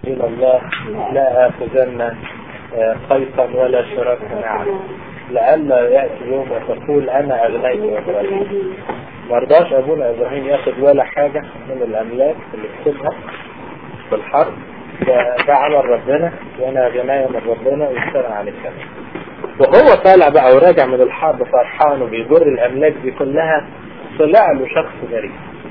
إلى الله لا آخذن قيصا ولا شراكا معا لئلا يأتي يوم وتقول أنا أغنيت وأغنيت مرضاش أبونا إبراهيم ياخد ولا حاجة من الأملاك اللي كسبها في الحرب ده, ده عمل ربنا وأنا غناية من ربنا ويشتغل عن الكلام وهو طالع بقى وراجع من الحرب فرحان وبيجر الأملاك دي كلها طلع له شخص غريب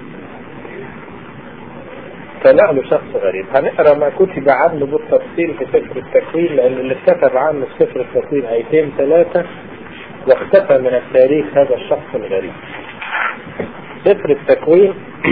طلع له شخص غريب هنقرا ما كتب عنه بالتفصيل في سفر التكوين لأن اللي كتب عنه في سفر التكوين آيتين ثلاثة واختفى من التاريخ هذا الشخص الغريب سفر التكوين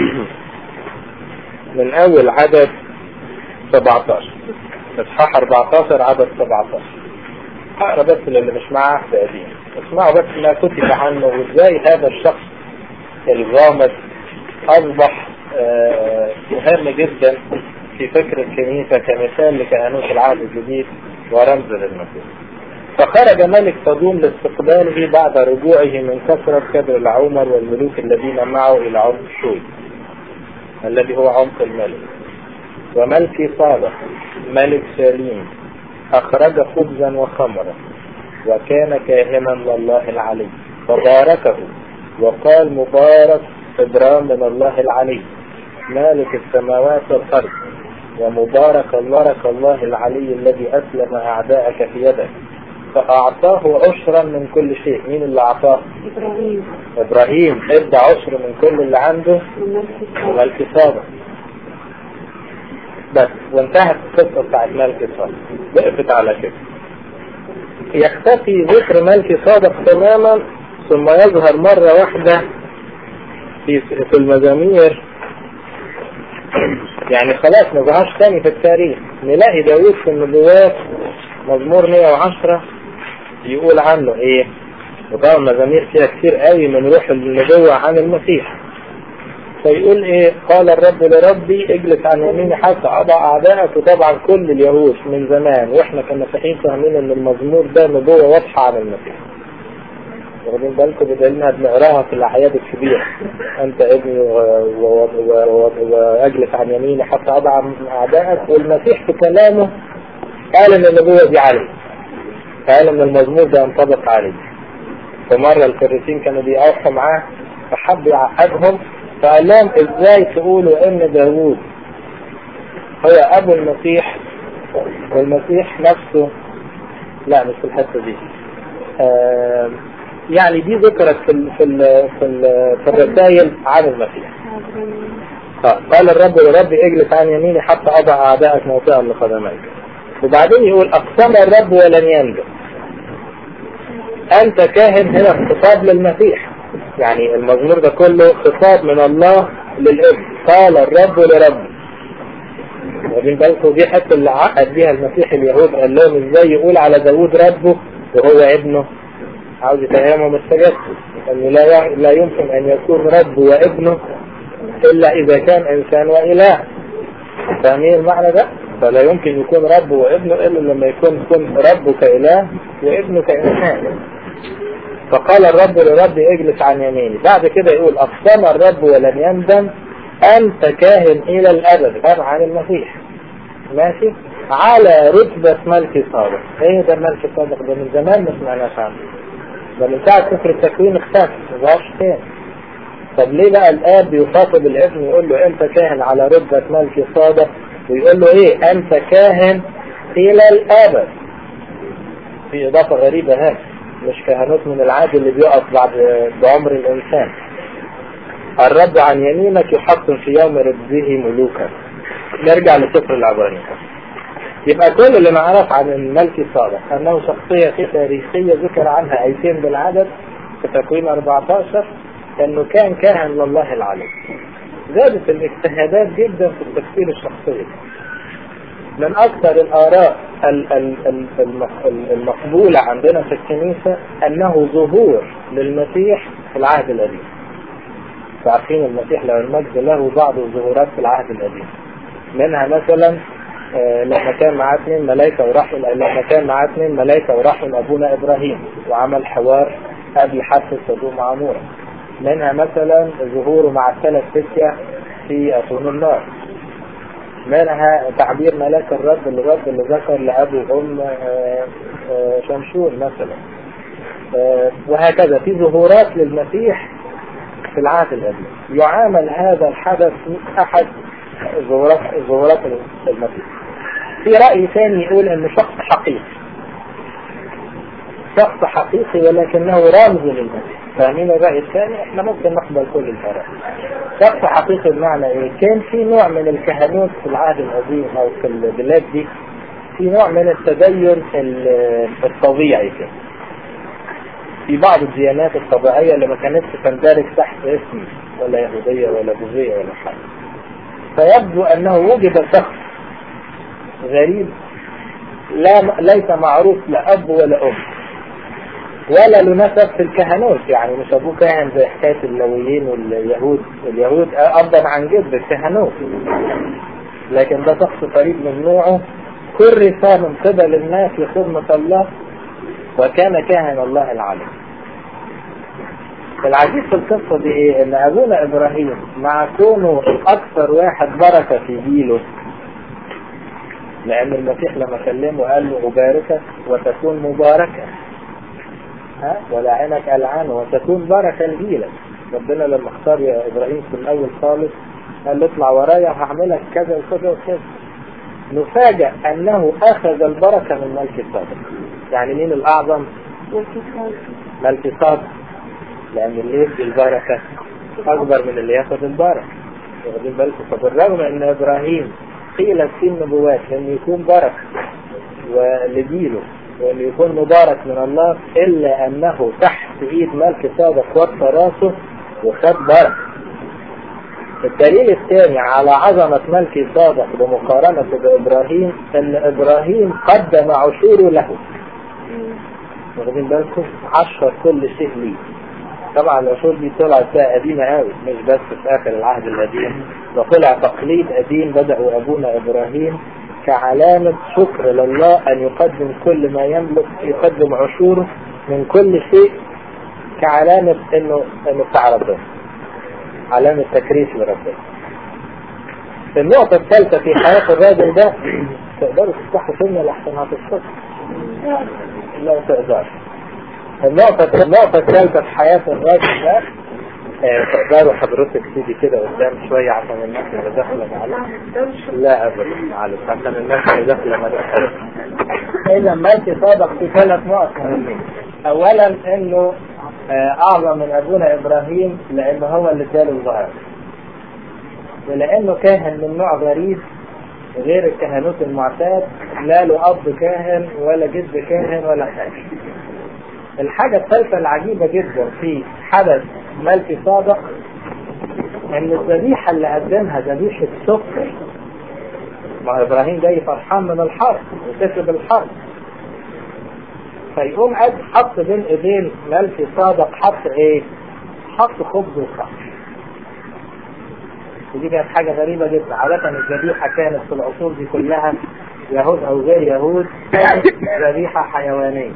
من أول عدد 17 اصحاح 14 عدد 17 اقرا بس للي مش معاه عهد قديم اسمعوا بس ما كتب عنه وازاي هذا الشخص الغامض اصبح آه مهم جدا في فكر الكنيسة كمثال لكهنوت العهد الجديد ورمز للمسيح فخرج ملك صدوم لاستقباله بعد رجوعه من كثرة كبر العمر والملوك الذين معه إلى عمق شوي الذي هو عمق الملك وملك صالح ملك سليم أخرج خبزا وخمرا وكان كاهنا لله العلي فباركه وقال مبارك إبرام من الله العلي مالك السماوات والأرض ومبارك الله الله العلي الذي أسلم أعداءك في يدك فأعطاه عشرا من كل شيء مين اللي أعطاه إبراهيم إبراهيم ادى عشر من كل اللي عنده وملك صادق بس وانتهت القصة بتاعت ملك صادق وقفت على كده يختفي ذكر ملك صادق تماما ثم يظهر مرة واحدة في في المزامير يعني خلاص ما ظهرش تاني في التاريخ نلاقي داوود في النبوات مزمور 110 يقول عنه ايه وطبعا مزامير فيها كتير قوي من روح النبوة عن المسيح فيقول ايه قال الرب لربي اجلس عن يميني حتى اضع اعدائك وطبعا كل اليهود من زمان واحنا كمسيحيين فاهمين ان المزمور ده نبوة واضحة عن المسيح واخدين بالكم بدلنا بنقراها في الاعياد الكبيرة انت ابني واجلس عن يميني حتى اضع اعدائك والمسيح في كلامه قال ان النبوة دي عليه قال ان المزمور ده ينطبق عليه فمرة الفريسين كانوا بيقاوحوا معاه فحب يعقدهم فقال لهم ازاي تقولوا ان داوود هو ابو المسيح والمسيح نفسه لا مش في الحتة دي آه يعني دي ذكرت في ال في ال في, ال في الرسائل عن المسيح قال الرب لربي اجلس عن يميني حتى اضع اعدائك موطئا لقدميك وبعدين يقول اقسم الرب ولن ينجح انت كاهن هنا خطاب للمسيح يعني المزمور ده كله خطاب من الله للابن قال الرب لربي واخدين بالكم دي حتى اللي عقد بيها المسيح اليهود قال لهم ازاي يقول على داوود ربه وهو ابنه عاوز يفهمهم التجسد انه لا لا يمكن ان يكون رب وابنه الا اذا كان انسان واله فاهمين المعنى ده؟ فلا يمكن يكون رب وابنه الا لما يكون يكون ربه كاله وابنه كانسان فقال الرب لربي اجلس عن يميني بعد كده يقول اقسم الرب ولن يندم انت كاهن الى الابد كان عن المسيح ماشي على رتبة ملك صادق ايه ده الملك الصادق ده من زمان ما سمعناش عنه ده من ساعة سفر التكوين اختفى ما ظهرش تاني طب ليه بقى الاب بيخاطب الابن يقول له انت كاهن على رتبة ملك صادق ويقول له ايه انت كاهن الى الابد في اضافة غريبة هنا مش كهنوت من العادي اللي بيقف بعد بعمر الانسان الرب عن يمينك يحطم في يوم ربه ملوكا نرجع لسفر العبرانيين يبقى كل اللي نعرف عن الملك صالح انه شخصية تاريخية ذكر عنها ايتين بالعدد في تكوين 14 انه كان كاهن لله العلي زادت الاجتهادات جدا في التفسير الشخصي من اكثر الاراء المقبولة عندنا في الكنيسة انه ظهور للمسيح في العهد القديم فعارفين المسيح لو المجد له بعض الظهورات في العهد القديم منها مثلا لما كان معاه اثنين ملائكة وراحوا لما كان معاه اثنين ملائكة وراحوا لأبونا إبراهيم وعمل حوار قبل حادثة سدوم وعمورة منها مثلا ظهوره مع الثلاث فتية في أتون النار منها تعبير ملاك الرب الرب اللي ذكر لأبو أم شمشون مثلا وهكذا في ظهورات للمسيح في العهد القديم يعامل هذا الحدث أحد ظهورات ظهورات المسيح في رأي ثاني يقول أنه شخص حقيقي شخص حقيقي ولكنه رمز للمسيح فاهمين الرأي الثاني احنا ممكن نقبل كل الآراء شخص حقيقي بمعنى ايه كان في نوع من الكهنوت في العهد القديم او في البلاد دي في نوع من التدين الطبيعي كده في بعض الديانات الطبيعية اللي ما كانتش تندرج تحت اسم ولا يهودية ولا بوذية ولا حاجة فيبدو انه وجد شخص غريب لا ليس معروف لا اب ولا ام ولا له نسب في الكهنوت يعني مش ابوه كاهن زي حكايه اللويين واليهود اليهود ابا عن جد الكهنوت لكن ده شخص فريد من نوعه كرس من قبل الناس لخدمة الله وكان كاهن الله العلي العجيب في القصة دي ايه ان ابونا ابراهيم مع كونه اكثر واحد بركة في جيله لان المسيح لما كلمه قال له اباركك وتكون مباركة ها ولعنك العن وتكون بركة لجيلك ربنا لما اختار يا ابراهيم في الاول خالص قال له اطلع ورايا هعملك كذا وكذا وكذا نفاجأ انه اخذ البركة من ملك الصادق يعني مين الاعظم ملك الصادق لان اللي يدي البركة اكبر من اللي ياخذ البركة واخدين بالكم فبالرغم ان ابراهيم قيل في النبوات انه يكون بركة ولجيله وأن يكون مبارك من الله إلا أنه تحت إيد ملك صادق وطى راسه وخد بركة الدليل الثاني على عظمة ملك صادق بمقارنة بإبراهيم أن إبراهيم قدم عشوره له واخدين بالكم عشر كل شيء ليه طبعا العشور دي طلعت بقى قديمة قوي مش بس في آخر العهد القديم ده طلع تقليد قديم بدأوا أبونا إبراهيم كعلامة شكر لله أن يقدم كل ما يملك يقدم عشوره من كل شيء كعلامة إنه إنه بتاع ربنا علامة تكريس لربنا النقطة الثالثة في حياة الراجل ده تقدروا تفتحوا سنة لحسن هتتصل لا تقدر النقطة النقطة الثالثة في حياة الراجل ده تقدروا حضرتك تيجي كده قدام شوية عشان الناس اللي داخلة معلش لا أبدا معلش عشان الناس اللي داخلة ما دخلت إذا ماشي صادق في ثلاث نقط مهمين أولا إنه أعظم من أبونا إبراهيم لأنه هو اللي اداله الظهر ولأنه كاهن من نوع غريب غير الكهنوت المعتاد لا له أب كاهن ولا جد كاهن ولا حاجة الحاجة الثالثة العجيبة جدا في حدث ملك صادق ان الذبيحة اللي قدمها ذبيحة سكر ما ابراهيم جاي فرحان من الحرب وكسب الحرب فيقوم قد حط بين ايدين ملك صادق حط ايه حط خبز وخمر ودي كانت حاجة غريبة جدا عادة الذبيحة كانت في العصور دي كلها يهود او غير يهود ذبيحة حيوانية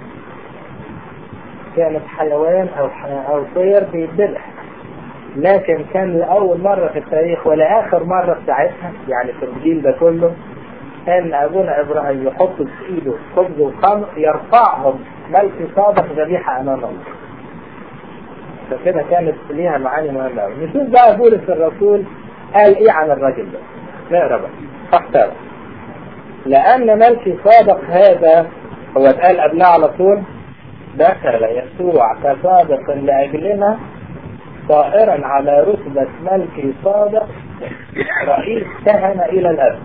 كانت حيوان او او طير بيتذبح لكن كان لأول مرة في التاريخ ولا آخر مرة في ساعتها يعني في الجيل ده كله أن أبونا إبراهيم يحط في إيده خبز وخمر يرفعهم ملك صادق ذبيحة أمام الله فكده كانت ليها معاني مهمة أوي نشوف بقى بولس الرسول قال إيه عن الراجل ده نقرا بقى اختار لأن ملك صادق هذا هو اتقال قبلها على طول دخل يسوع كصادق لأجلنا صائرا على رتبة ملك صادق رئيس كهنة إلى الأبد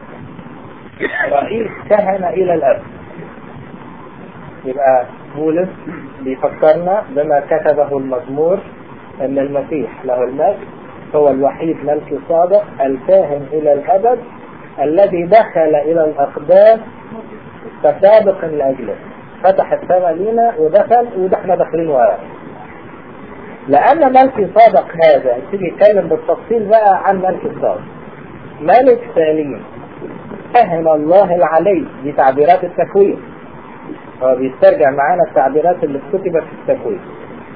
رئيس كهنة إلى الأبد يبقى بولس بيفكرنا بما كتبه المزمور أن المسيح له المجد هو الوحيد ملك صادق الكاهن إلى الأبد الذي دخل إلى الأقدام كسابق لأجله فتح السماء لينا ودخل ودحنا داخلين وراه لأن ملك صادق هذا تيجي يتكلم بالتفصيل بقى عن ملك الصادق ملك سليم فهم الله العلي دي تعبيرات التكوين هو بيسترجع معانا التعبيرات اللي كتبت في التكوين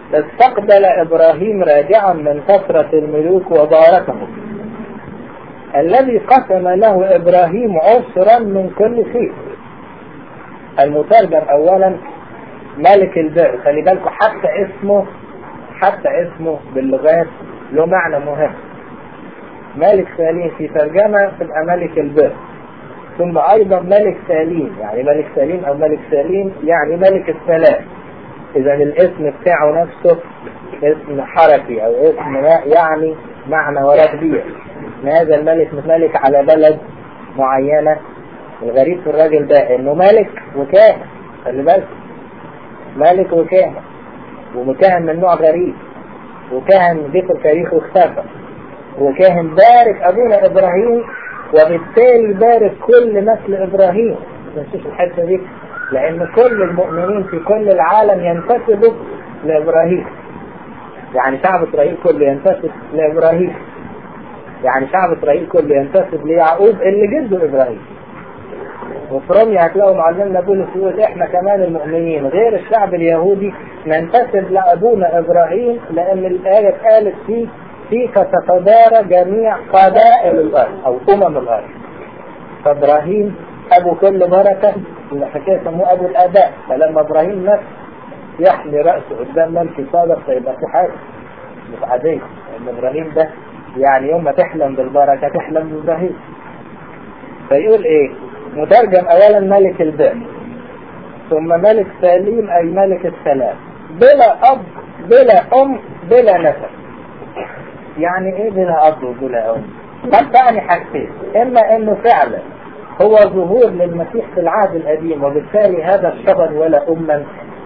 استقبل إبراهيم راجعا من كثرة الملوك وباركهم الذي قسم له إبراهيم عسرا من كل شيء المترجم أولا ملك البر خلي بالكم حتى اسمه حتى اسمه باللغات له معنى مهم ملك سليم في ترجمة تبقى ملك البر ثم أيضا ملك سليم يعني ملك سليم أو ملك سليم يعني ملك السلام إذا الاسم بتاعه نفسه اسم حركي أو اسم يعني معنى وراه كبير هذا الملك مش ملك على بلد معينة الغريب في الراجل ده انه ملك وكاهن خلي بالك ملك وكاهن ومكاهن من نوع غريب وكاهن جه في التاريخ واختفى وكاهن بارك ابونا ابراهيم وبالتالي بارك كل نسل ابراهيم ما تنسوش الحته دي لان كل المؤمنين في كل العالم ينتسبوا لابراهيم يعني شعب اسرائيل كله ينتسب لابراهيم يعني شعب اسرائيل كله ينتسب ليعقوب اللي جده ابراهيم وفي روميا هتلاقوا معلمنا بولس يقول احنا كمان المؤمنين غير الشعب اليهودي ننتسب لابونا ابراهيم لان الايه قالت فيه فيك تتدارى جميع قبائل الارض او امم الارض فابراهيم ابو كل بركه الحكايه سموه ابو الاباء فلما ابراهيم مات يحمي راسه قدام ملك صادق فيبقى في حاجه مش عاديه ان ابراهيم ده يعني يوم ما تحلم بالبركه تحلم بابراهيم فيقول ايه مترجم اولا ملك البر ثم ملك سليم اي ملك السلام بلا اب بلا ام بلا نسب يعني ايه بلا اب وبلا ام قد تعني حاجتين اما انه فعلا هو ظهور للمسيح في العهد القديم وبالتالي هذا الشبر ولا اما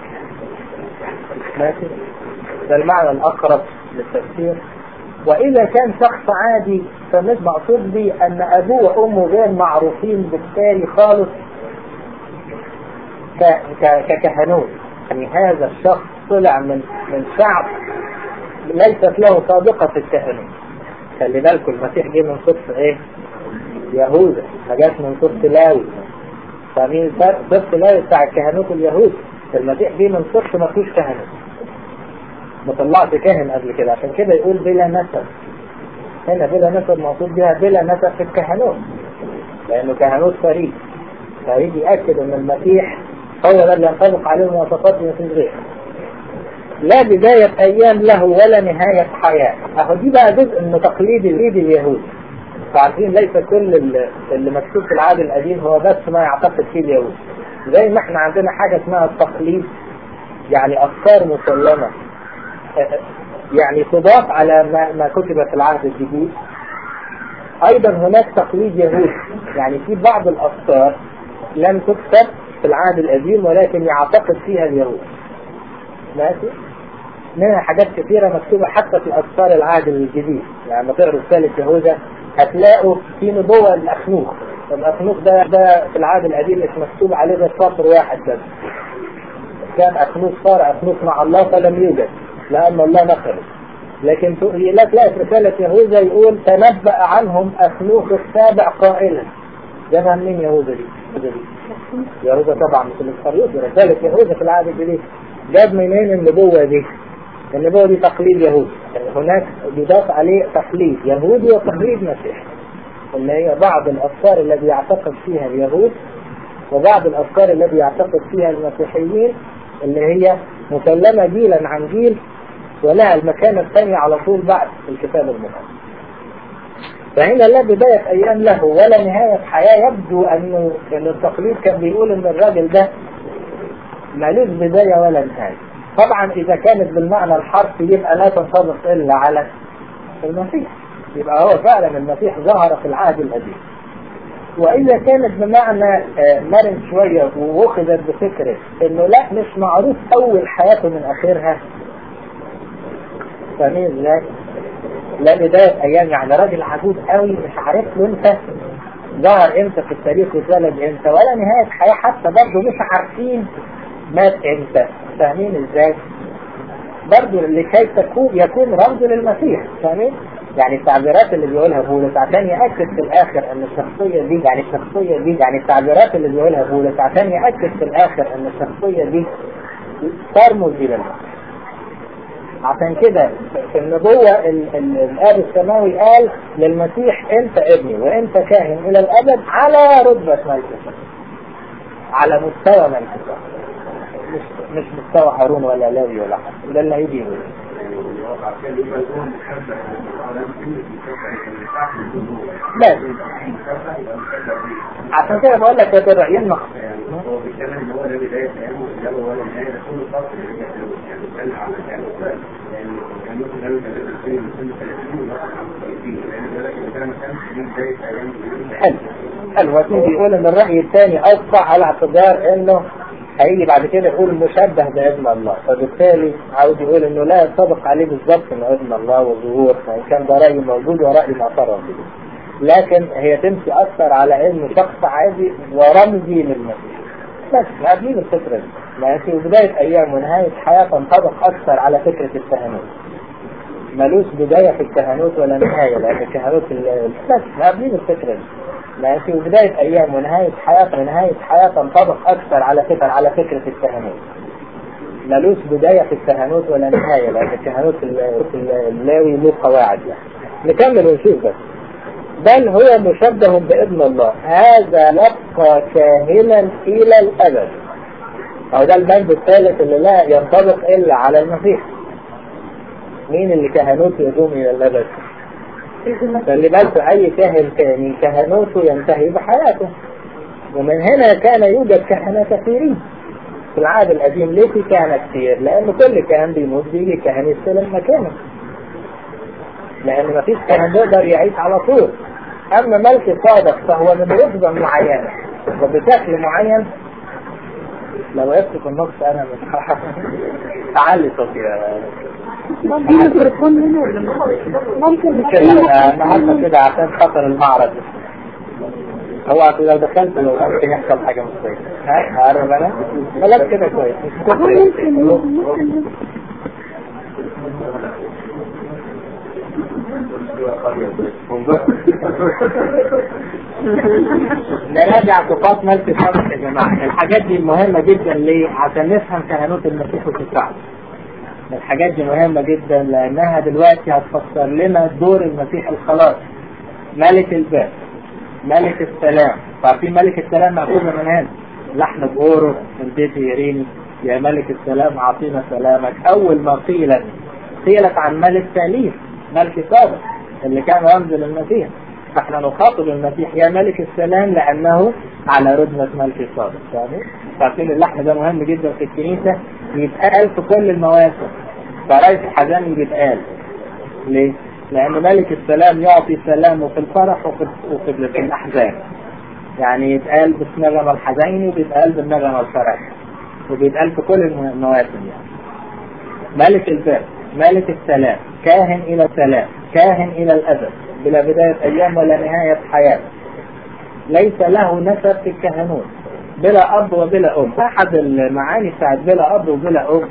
ماشي ده المعنى الاقرب للتفسير واذا كان شخص عادي فمش مقصود بي ان ابوه وامه غير معروفين بالتالي خالص ككهنوت يعني هذا الشخص طلع من من شعب ليست له سابقة في الكهنوت خلي بالكم المسيح جه من صف ايه؟ يهوذا ما جاش من صف لاوي فمين صف لاوي بتاع الكهنوت اليهود المسيح جه من صف ما فيهوش كهنوت ما طلعش كاهن قبل كده عشان كده يقول بلا نسب هنا بلا نسب مقصود بها بلا نسب في الكهنوت لانه كهنوت فريد فريد يأكد ان المسيح هو ده اللي ينطبق عليه مواصفات ما فيش غيره لا بداية أيام له ولا نهاية حياة أهو دي بقى جزء من تقليد اليد اليهود فعارفين ليس كل اللي مكتوب في العهد القديم هو بس ما يعتقد فيه اليهود زي ما احنا عندنا حاجة اسمها التقليد يعني أفكار مسلمة يعني تضاف على ما, ما كتب في العهد الجديد ايضا هناك تقليد يهودي يعني في بعض الافكار لم تكتب في العهد القديم ولكن يعتقد فيها اليهود ماشي منها حاجات كثيرة مكتوبة حتى في أسفار العهد الجديد يعني لما تقروا رسالة يهوذا هتلاقوا في نبوة الأخنوخ الأخنوخ ده ده في العهد القديم مش مكتوب عليه غير سطر واحد بس كان أخنوخ صار أخنوخ مع الله فلم يوجد لأن الله نقله لكن لا تلاقي في رسالة يهوذا يقول تنبأ عنهم أخنوخ السابع قائلا جابها منين يهوذا دي؟ يهوذا طبعا مش الإسخريوط رسالة يهوذا في العهد الجديد جاب منين النبوة دي؟ النبوة دي تقليد يهودي هناك بيضاف عليه تقليد يهودي وتقليد مسيحي اللي هي بعض الأفكار التي يعتقد فيها اليهود وبعض الأفكار التي يعتقد فيها المسيحيين اللي هي مسلمة جيلا عن جيل ولها المكانة الثانية على طول بعد الكتاب المقدس فهنا لا بداية أيام له ولا نهاية حياة يبدو أنه أن التقليد كان بيقول أن الراجل ده مالوش بداية ولا نهاية طبعا إذا كانت بالمعنى الحرفي يبقى لا تنطبق إلا على المسيح يبقى هو فعلا المسيح ظهر في العهد القديم وإذا كانت بمعنى مرن شوية وأخذت بفكرة إنه لا مش معروف أول حياته من آخرها فاهمين ازاي؟ لا بداية أيام يعني راجل عجوز قوي مش عارف له أنت ظهر امتى في التاريخ واتولد امتى ولا نهاية حياة حتى برضه مش عارفين مات امتى فاهمين ازاي؟ برضه لكي تكون يكون رمز للمسيح فاهمين؟ يعني التعبيرات اللي بيقولها بولس عشان يأكد في الآخر أن الشخصية دي يعني الشخصية دي يعني التعبيرات اللي بيقولها بولس عشان يأكد في الآخر أن الشخصية دي ترمز إلى المسيح عشان كده في النبوة ال- ال- الآب السماوي قال للمسيح أنت ابني وأنت كاهن إلى الأبد على رتبة ملك على مستوى ملك مش مش مستوى هارون ولا لاوي ولا حاجة ده اللي هيجي يقول. لا عشان كده بقول لك يا الرأيين نقص هو بيتكلم ان هو لا بدايه كلامه ولا هو ولا نهايه ده كله فصل يعني بيتكلم على كلام يعني كان ممكن قالوا ان في سن 30 ونقص عن 30 لان بيقول لك ان ده ما كانش من بدايه ايام حلو حلو وسيم بيقول ان الرأي الثاني اوسع على اعتبار انه هيجي بعد كده يقول مشبه بابن الله فبالتالي عاوز يقول انه لا ينطبق عليه بالظبط انه ابن الله وظهور فان كان ده رأي موجود ورأي معترف به لكن هي تمشي اكثر على انه شخص عادي ورمزي للمسيح بس قابلين الفكرة دي لكن في بداية ايام ونهاية حياة تنطبق اكثر على فكرة الكهنوت ملوش بداية في الكهنوت ولا نهاية لأن الكهنوت ال- بس قابلين الفكرة دي لكن في بداية أيام ونهاية حياة ونهاية حياة تنطبق أكثر على فكرة على فكرة الكهنوت ملوش بداية في الكهنوت ولا نهاية لأن الكهنوت ال- ال- اللاوي له قواعد يعني نكمل ونشوف بس بل هو مشبه بابن الله هذا يبقى كاهنا إلى الأبد أو ده البند الثالث اللي لا ينطبق إلا على المسيح مين اللي كهنوته يدوم إلى الأبد خلي بالك أي كاهن تاني كهنوته ينتهي بحياته ومن هنا كان يوجد كهنة كثيرين في العهد القديم ليه في كهنة كتير؟ لأن كل كاهن بيموت بيجي كاهن يستلم مكانه لأن ما فيش كاهن بيقدر يعيش على طول أما ملك صادق فهو من رتبة معينة وبشكل معين لو وقفت في النص أنا مش تعالي صوتي يا في ميكروفون هنا ولا ممكن كده النهارده كده عشان خاطر المعرض هو أصل لو دخلت لو ممكن يحصل حاجة مش كويسة ها هقرب أنا خلاص كده كويس مش ممكن ممكن نراجع صفات ملك صالح يا جماعة الحاجات دي مهمة جدا ليه؟ عشان نفهم كهنوت المسيح وتساعد الحاجات دي مهمة جدا لأنها دلوقتي هتفسر لنا دور المسيح الخلاص ملك الباب ملك السلام ففي ملك السلام مأخوذة من هنا لحن بغوره من بيت يريني يا ملك السلام أعطينا سلامك أول ما قيلت قيلت عن ملك ثالث ملك صادق اللي كان رمز للمسيح فاحنا نخاطب المسيح يا ملك السلام لأنه على رتبة ملك صادق فاهمين؟ فعارفين اللحن ده مهم جدا في الكنيسة يتقال في كل المواسم فرئيس الحزان بيتقال ليه؟ لأن ملك السلام يعطي سلامه في الفرح وفي وفي في الأحزان يعني يتقال بالنغمة الحزين وبيتقال بالنغمة الفرح وبيتقال في كل الم- المواسم يعني ملك البر ملك السلام كاهن إلى السلام كاهن إلى الأبد بلا بداية أيام ولا نهاية حياة ليس له نسب في الكهنوت بلا أب وبلا أم أحد المعاني بتاعت بلا أب وبلا أم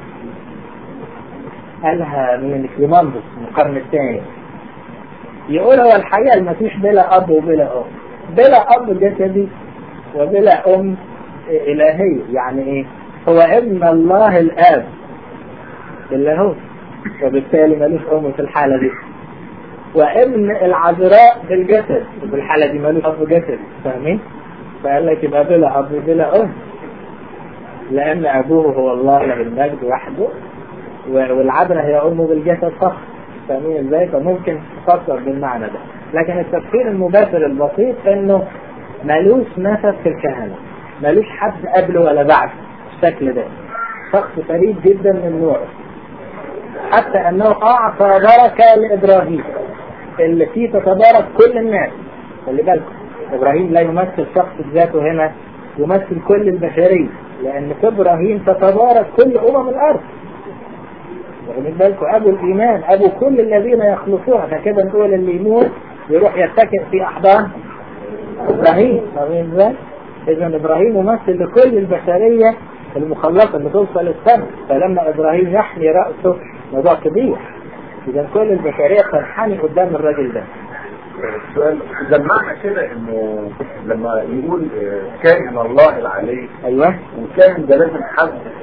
قالها من كليماندوس من القرن الثاني يقول هو الحقيقة المسيح بلا أب وبلا أم بلا أب جسدي وبلا أم إلهية يعني إيه هو ابن الله الآب اللاهوت وبالتالي ملوش أم في الحالة دي وابن العذراء بالجسد وفي الحالة دي ملوش أب جسدي فاهمين؟ فقال لك يبقى بلا أب بلا أم لأن أبوه هو الله له المجد وحده و- والعذراء هي أمه بالجسد فقط فاهمين ازاي؟ فممكن تفسر بالمعنى ده لكن التفسير المباشر البسيط انه ملوش نسب في الكهنة ملوش حد قبله ولا بعده بالشكل ده شخص فريد جدا من نوعه حتى انه اعطى بركة لابراهيم اللي فيه تتبارك كل الناس خلي بالكم ابراهيم لا يمثل شخص ذاته هنا يمثل كل البشرية لان في ابراهيم تتبارك كل امم الارض واخدين بالكم ابو الايمان ابو كل الذين يخلصون عشان كده نقول اللي يموت يروح يتكئ في احضان ابراهيم فاهمين ازاي؟ اذا ابراهيم ممثل لكل البشريه المخلصه اللي توصل السماء فلما ابراهيم يحني راسه موضوع كبير اذا كل البشريه تنحني قدام الراجل ده السؤال ده معنى كده انه لما يقول آه، كائن الله العلي ايوه وكائن ده لازم حد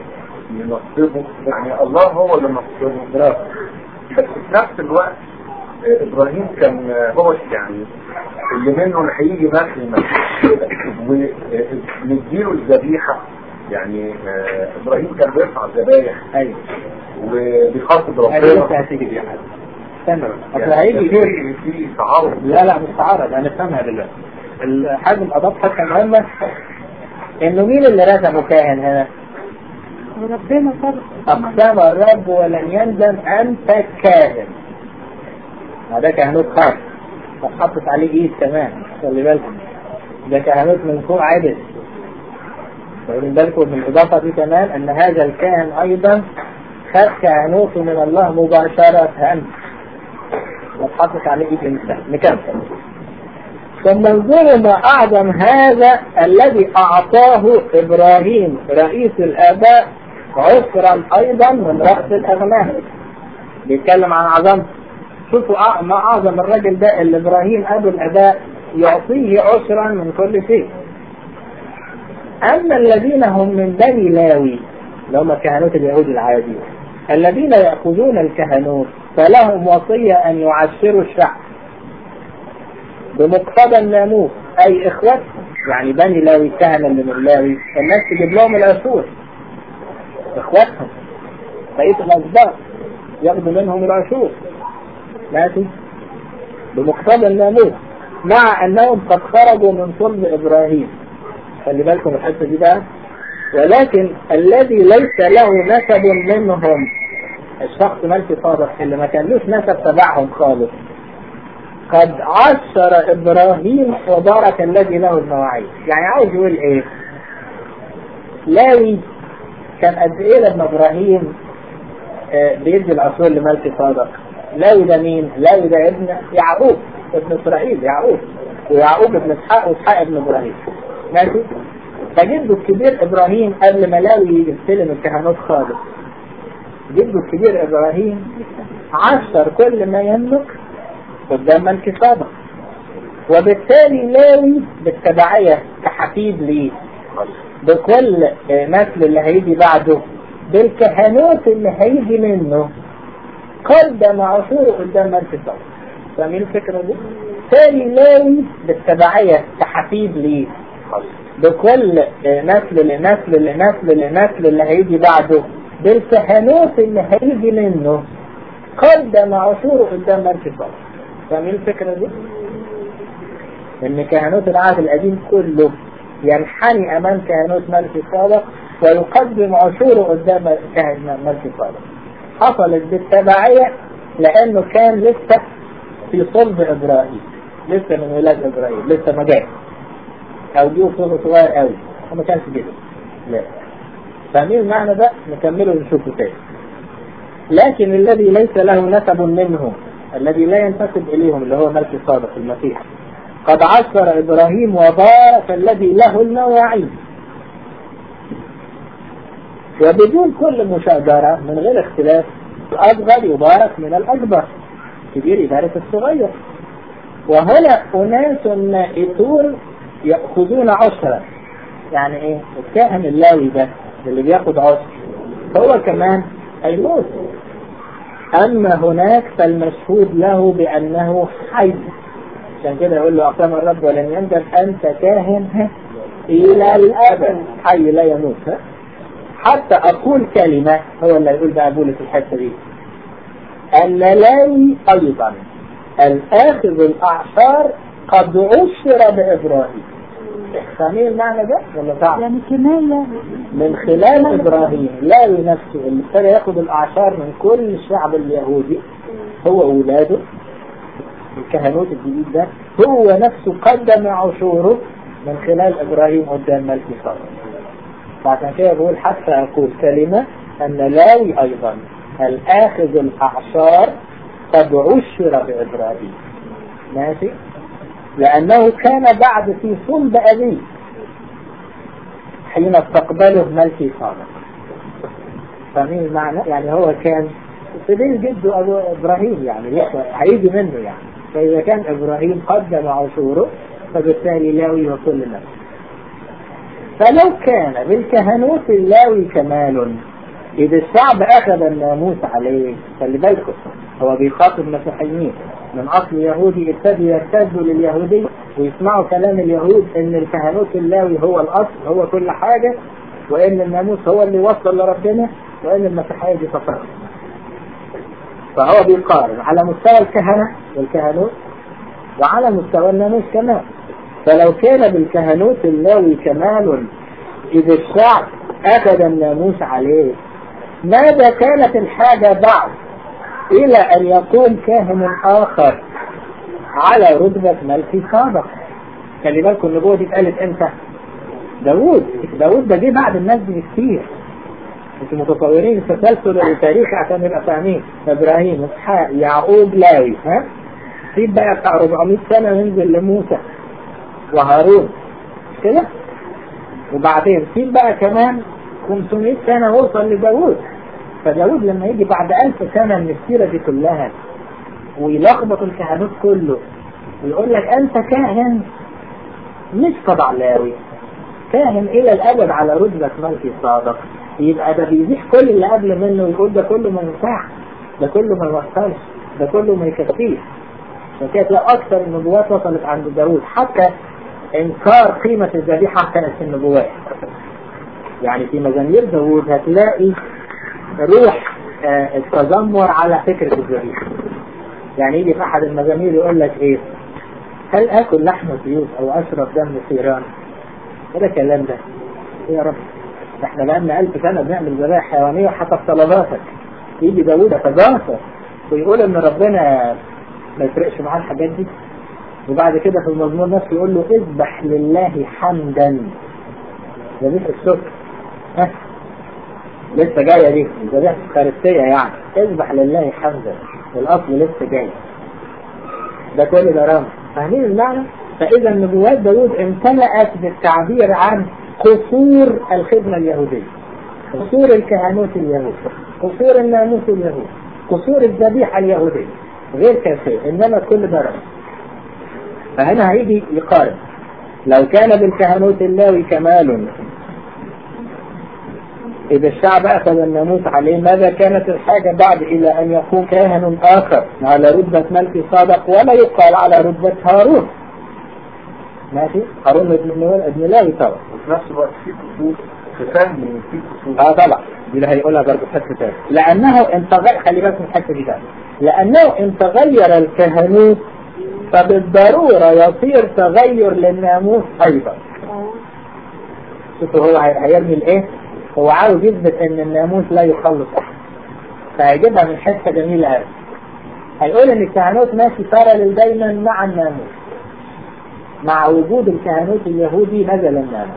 ينصبه يعني الله هو اللي نصبه برافو بس في نفس الوقت آه، ابراهيم كان آه، هو يعني اللي منه اللي هيجي مثل المسيح ونديله الذبيحه يعني آه، ابراهيم كان بيرفع الذبايح ايوه وبيخاطب هذه ربنا لسه هتيجي دي حاجه استنى بس. اصل يعني هيجي في في تعارض لا لا مش تعارض هنفهمها دلوقتي الحاجة الأضاف حتى مهمة إنه مين اللي رسمه كاهن هنا؟ ربنا طبعا أقسم الرب ولن يندم أنت كاهن هذا كهنوت خاص فحطت عليه إيد كمان خلي بالكم ده كهنوت من كوع عدل واخدين بالكم من الإضافة دي كمان أن هذا الكاهن أيضا خد كهنوته من الله مباشرة واتحطت عليه إيد إنسان نكمل ثم انظروا ما أعظم هذا الذي أعطاه إبراهيم رئيس الآباء عسرا أيضا من رأس الأغنام بيتكلم عن عظمته شوفوا أع- ما أعظم الرجل ده اللي إبراهيم أبو الآباء يعطيه عسرا من كل شيء أما الذين هم من بني لاوي اللي هم كهنوت اليهود العادي الذين يأخذون الكهنوت فلهم وصية أن يعشروا الشعب بمقتضى الناموس أي إخوتهم يعني بني لاوي الكهنة اللي من لاوي الناس تجيب لهم العشور إخوتهم بقية الأسباب ياخدوا منهم العشور ماشي بمقتضى الناموس مع أنهم قد خرجوا من صلب إبراهيم خلي بالكم الحته دي بقى ولكن الذي ليس له نسب منهم الشخص ملك صادق اللي ما كانلوش نسب تبعهم خالص قد عشر ابراهيم وبارك الذي له المواعيد يعني عاوز يقول ايه لاوي كان قد ايه لما ابراهيم آه، بيدي العصور لملك صادق لاوي ده مين لاوي ده ابن يعقوب ابن اسرائيل يعقوب ويعقوب ابن اسحاق واسحاق ابن ابراهيم ماشي فجده الكبير ابراهيم قبل ما لاوي يستلم الكهنوت خالص جده الكبير ابراهيم عشر كل ما يملك قدام ملك صادق وبالتالي لاوي بالتبعية كحفيد ليه بكل آه، نسل اللي هيجي بعده بالكهنوت اللي هيجي منه قدم عشوره قدام ملك صادق فاهمين الفكرة دي؟ تاني لاوي بالتبعية كحفيد ليه بكل آه، نسل لنسل لنسل لنسل اللي هيجي بعده بالكهنوت اللي هيجي منه قدم عشوره قدام ملك صالح فاهمين الفكرة دي؟ إن كهنوت العهد القديم كله ينحني أمام كهنوت ملك صالح ويقدم عشوره قدام كهنوت ملك صالح حصلت بالتبعية لأنه كان لسه في صلب إبراهيم لسه من ولاد إبراهيم لسه ما جاش او دي صوره صغير قوي وما كانش كده لا فاهمين المعنى ده نكمله ونشوفه تاني لكن الذي ليس له نسب منهم الذي لا ينتسب اليهم اللي هو ملك صادق المسيح قد عشر ابراهيم وبارك الذي له المواعيد وبدون كل مشاجرة من غير اختلاف الأصغر يبارك من الأكبر كبير يبارك الصغير وهنا أناس نائتون يأخذون عشرا يعني ايه الكاهن اللاوي ده اللي بياخد عشر هو كمان هيموت اما هناك فالمشهود له بانه حي عشان كده يقول له اقسم الرب ولن يندم انت كاهن ها، الى الابد حي لا يموت ها؟ حتى اقول كلمة هو اللي يقول بقى بولس الحتة دي ان لاوي ايضا الاخذ الاعشار قد عشر بإبراهيم فاهمين المعنى ده ولا صعب؟ يعني كناية من خلال إبراهيم لاوي نفسه اللي ابتدى ياخد الأعشار من كل الشعب اليهودي هو أولاده الكهنوت الجديد ده هو نفسه قدم عشوره من خلال إبراهيم قدام ملك صالح فعشان كده بقول حتى أقول كلمة أن لاوي أيضا الآخذ الأعشار قد عشر بإبراهيم ماشي لأنه كان بعد في صلب أبيه حين استقبله ملكي صادق فاهمين المعنى؟ يعني هو كان في بين جده أبو إبراهيم يعني لسه هيجي منه يعني فإذا كان إبراهيم قدم عشوره فبالتالي لاوي وكل نفس فلو كان بالكهنوت اللاوي كمال إذا الشعب أخذ الناموس عليه خلي بالكم هو بيخاطب مسيحيين من أصل يهودي ابتدوا يرتدوا لليهودية ويسمعوا كلام اليهود إن الكهنوت اللاوي هو الأصل هو كل حاجة وإن الناموس هو اللي وصل لربنا وإن المسيحية دي تفرق فهو بيقارن على مستوى الكهنة والكهنوت وعلى مستوى الناموس كمان فلو كان بالكهنوت اللاوي كمال إذا الشعب أخذ الناموس عليه ماذا كانت الحاجة بعد إلى أن يكون كاهن آخر على رتبة ملك صادق خلي بالكم النبوة دي اتقالت امتى؟ داوود داوود ده جه بعد الناس دي كتير انتوا متصورين التسلسل التاريخي عشان نبقى فاهمين ابراهيم اسحاق يعقوب لاوي ها سيب بقى بتاع 400 سنه ننزل لموسى وهارون مش كده وبعدين سيب بقى كمان 500 سنه وصل لداوود فداوود لما يجي بعد 1000 سنه من السيره دي كلها ويلخبط الكهنوت كله ويقول لك انت كاهن مش طبع لاوي كاهن الى الابد على رتبه ملكي صادق يبقى ده بيزيح كل اللي قبل منه ويقول ده كله ما ينفعش ده كله ما يوصلش ده كله ما يكفيش فكده تلاقي اكثر النبوات وصلت عند داوود حتى انكار قيمة الذبيحة كانت في النبوات يعني في مزامير داوود هتلاقي روح آه التذمر على فكرة الذبيحة يعني يجي في احد المزامير يقول لك ايه هل اكل لحم سيوف او اشرب دم ثيران ايه الكلام ده إيه يا رب ده احنا بقالنا ألف سنة بنعمل ذبائح حيوانية حسب طلباتك يجي داوود يتجاسر ويقول ان ربنا ما يفرقش معاه الحاجات دي وبعد كده في المزمور نفسه يقول له اذبح لله حمدا ذبيحة الشكر ها لسه جاية دي ذبيحة الخارستية يعني اذبح لله حمدا والأصل لسه جاي ده كل ده رمز فاهمين المعنى؟ فإذا نبوات داوود امتلأت بالتعبير عن قصور الخدمة اليهودية قصور الكهنوت اليهود قصور الناموس اليهود قصور الذبيحة اليهودية غير كافية إنما كل ده رمز فهنا هيجي يقارن لو كان بالكهنوت اللاوي كمال إذا الشعب أخذ الناموس عليه ماذا كانت الحاجة بعد إلى أن يكون كاهن آخر على رتبة ملك صادق ولا يقال على رتبة هارون ماشي هارون ابن ابن لاوي طبعا وفي نفس الوقت في كسوف في فهم في كسوف اه طبعا دي اللي هيقولها برضه في حته ثانيه لانه ان تغير خلي بالك من الحته دي تاني لانه ان تغير الكهنوت فبالضروره يصير تغير للناموس ايضا شوفوا هو هي- هيرمي الايه هو عاوز يثبت ان الناموس لا يخلص احد فهيجيبها من حته جميله قوي هيقول ان الكهنوت ماشي بارلل دايما مع الناموس مع وجود الكهنوت اليهودي نزل الناموس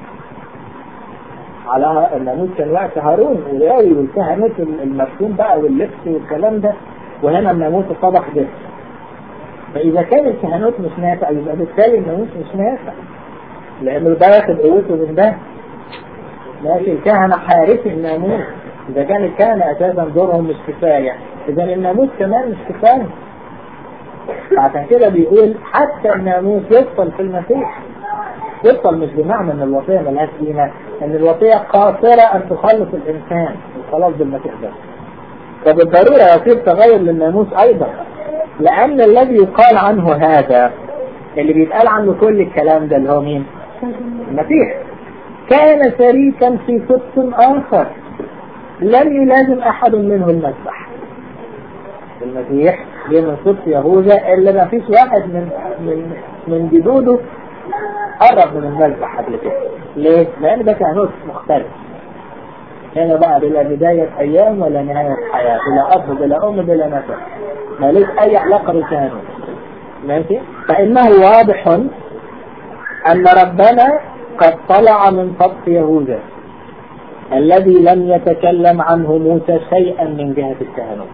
على الناموس كان وقت هارون ولاوي والكهنوت المرسوم بقى واللبس والكلام ده وهنا الناموس صبح جدا فإذا كان الكهنوت مش نافع يبقى بالتالي الناموس مش نافع لأنه ده واخد قوته من ده لكن الكهنة حارس الناموس إذا كان الكهنة أساسا دورهم مش كفاية إذا الناموس كمان مش كفاية عشان كده بيقول حتى الناموس يفصل في المسيح يفصل مش بمعنى ان الوصية ملهاش قيمة ان الوصية قاصرة ان تخلص الانسان الخلاص بالمسيح ده فبالضرورة يصير تغير للناموس ايضا لان الذي يقال عنه هذا اللي بيتقال عنه كل الكلام ده اللي هو مين المسيح كان شريكا في قدس اخر لم يلازم احد منه المذبح المسيح جه من قدس يهوذا اللي ما فيش واحد من من من جدوده قرب من المذبح قبل كده ليه؟ لأن ده كهنوت مختلف هنا بقى بلا بداية أيام ولا نهاية حياة بلا أب بلا أم بلا نسب ماليش أي علاقة بالكهنوت ماشي؟ فإنه واضح أن ربنا قد طلع من سطح يهوذا الذي لم يتكلم عنه موسى شيئا من جهة الكهنوت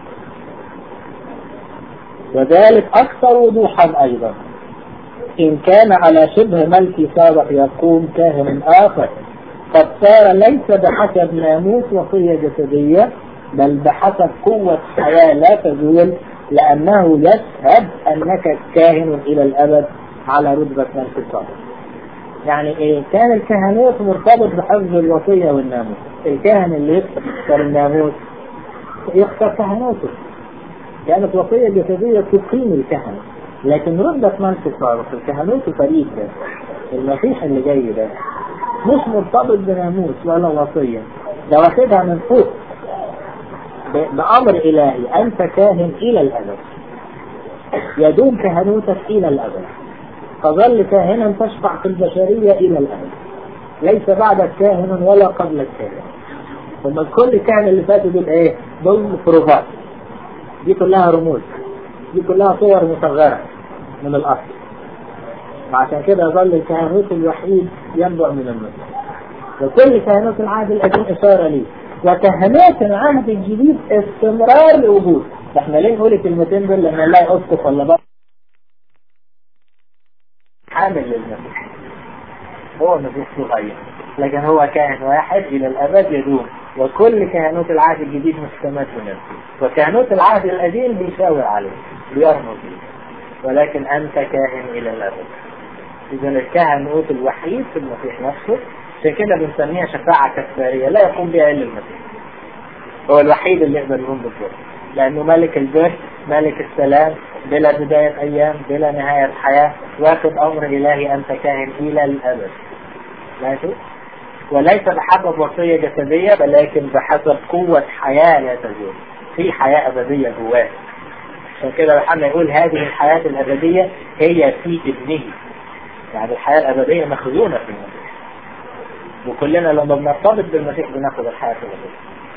وذلك أكثر وضوحا أيضا إن كان على شبه ملك سابق يقوم كاهن آخر قد صار ليس بحسب ناموس وصية جسدية بل بحسب قوة حياة لا تزول لأنه يشهد أنك كاهن إلى الأبد على رتبة ملك سابق يعني ايه كان الكهنوت مرتبط بحفظ الوصية والناموس الكاهن اللي يكسر الناموس يخسر كهنوته كانت وصية جسدية تقيم الكهنة لكن ردة منطق صارت الكهنوت فريق ده المسيح اللي جاي ده مش مرتبط بناموس ولا وصية ده واخدها من فوق ب- بأمر إلهي أنت كاهن إلى الأبد يدوم كهنوتك إلى الأبد تظل كاهنا تشفع في البشرية إلى الأبد ليس بعدك كاهن ولا قبلك كاهن ثم كل كاهن اللي فاتوا دول ايه؟ دول بروفات دي كلها رموز دي كلها صور مصغرة من الأصل وعشان كده يظل الكهنوت الوحيد ينبع من المسيح وكل كهنوت العهد القديم إشارة ليه وكهنوت العهد الجديد استمرار لوجود احنا ليه نقول الكلمتين دول لما نلاقي أسقف ولا بقى حامل للمسيح هو مسيح صغير لكن هو كاهن واحد إلى الأبد يدوم وكل كهنوت العهد الجديد مستمد منه وكهنوت العهد القديم بيشاور عليه بيرمز ليه ولكن أنت كاهن إلى الأبد إذا الكهنوت الوحيد في المسيح نفسه عشان كده بنسميها شفاعة كفارية لا يقوم بها إلا المسيح هو الوحيد اللي يقدر يقوم بالدور لأنه ملك البر ملك السلام بلا بداية أيام بلا نهاية حياة واخد أمر إلهي أنت كاهن إلى الأبد ماشي وليس بحسب وصية جسدية ولكن بحسب قوة حياة لا تزول في حياة أبدية جواه عشان كده يوحنا يقول هذه الحياة الأبدية هي في ابنه يعني الحياة الأبدية مخزونة في المسيح وكلنا لما بنرتبط بالمسيح بناخد الحياة الأبدية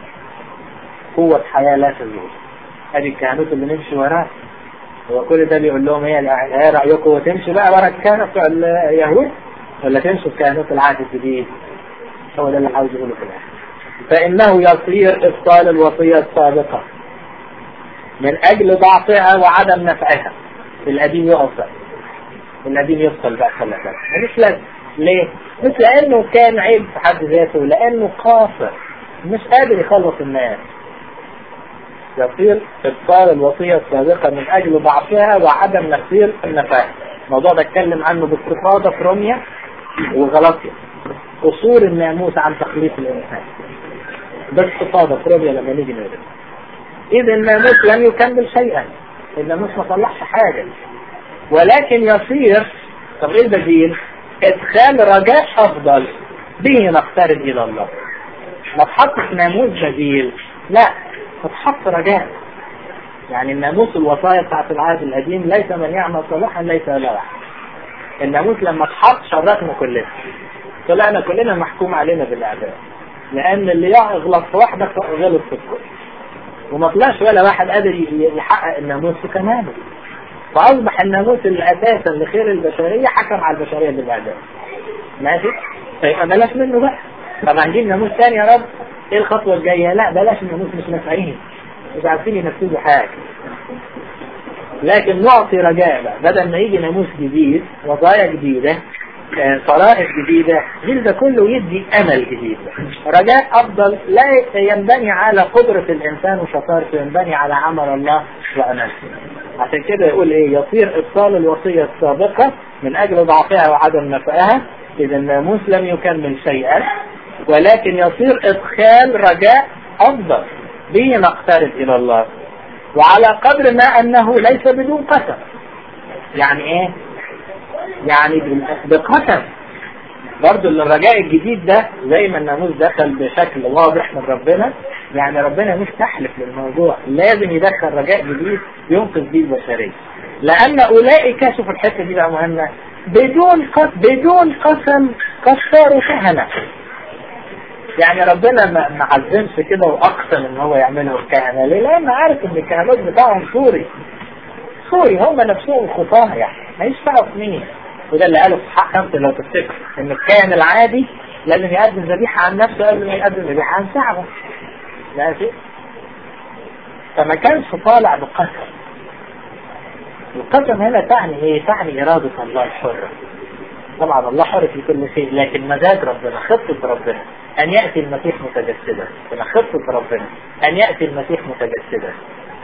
قوة حياة لا تزول ادي الكهنوت اللي نمشي وراه هو كل ده بيقول لهم ايه ايه رايكم وتمشي بقى ورا الكهنة بتوع اليهود ولا تمشوا في كهنوت العهد الجديد هو ده اللي عاوز يقوله في الاخر فانه يصير ابطال الوصية السابقة من اجل ضعفها وعدم نفعها القديم يقف بقى القديم يفصل بقى خلي بالك مش لازم ليه؟ مش لانه كان عيب في حد ذاته لانه قاصر مش قادر يخلص الناس يصير إبطال الوصية السابقة من أجل ضعفها وعدم نفير النفاق الموضوع ده اتكلم عنه باستفاضة في روميا وغلطيا قصور الناموس عن تخليص الإنسان باستفاضة في روميا لما نيجي ندرس إذا الناموس لم يكمل شيئا الناموس ما صلحش حاجة ولكن يصير طب إيه البديل؟ إدخال رجاء أفضل به نقترب إلى الله ما تحطش ناموس بديل لا فتحط رجاء يعني الناموس الوصايا بتاعت العهد القديم ليس من يعمل صلاحا ليس له واحد الناموس لما اتحط شرفنا كلنا طلعنا كلنا محكوم علينا بالاعدام لان اللي يغلط في واحدة غلط في الكل وما طلعش ولا واحد قادر يحقق الناموس في كماله فاصبح الناموس اللي اساسا لخير البشريه حكم على البشريه بالاعدام ماشي فيبقى بلاش منه بقى طب هنجيب ناموس تاني يا رب ايه الخطوة الجاية لا بلاش الناموس مش نافعين مش عارفين ينفذوا حاجة لكن نعطي رجاء بقى بدل ما يجي ناموس جديد وصايا جديدة فرائض جديدة غير ده كله يدي أمل جديد رجاء أفضل لا ينبني على قدرة الإنسان وشطارته ينبني على عمل الله وأمله عشان كده يقول إيه يصير إبطال الوصية السابقة من أجل ضعفها وعدم نفعها إذا الناموس لم يكمل شيئا ولكن يصير إدخال رجاء أفضل به نقترب إلى الله وعلى قدر ما أنه ليس بدون قسم يعني إيه؟ يعني بقسم برضو الرجاء الجديد ده زي ما الناموس دخل بشكل واضح من ربنا يعني ربنا مش تحلف للموضوع لازم يدخل رجاء جديد ينقذ بيه البشرية لأن أولئك شوف الحتة دي بقى مهمة بدون قسم بدون قسم كسروا كهنة يعني ربنا ما ما عزمش كده واقسم ان هو يعمله الكهنه ليه؟ لان عارف ان الكهنوت بتاعهم سوري سوري هم نفسهم خطاه يعني ما يشفعوا في مين؟ وده اللي قاله في حق خمسه لو تفتكر ان الكاهن العادي لازم يقدم ذبيحه عن نفسه قبل ما يقدم ذبيحه عن شعبه ماشي؟ فما كانش طالع بقسم القسم هنا تعني ايه؟ تعني اراده الله الحره طبعا الله حر في كل شيء لكن مزاج ربنا خطة ربنا أن يأتي المسيح متجسدا هنا خطة ربنا أن يأتي المسيح متجسدا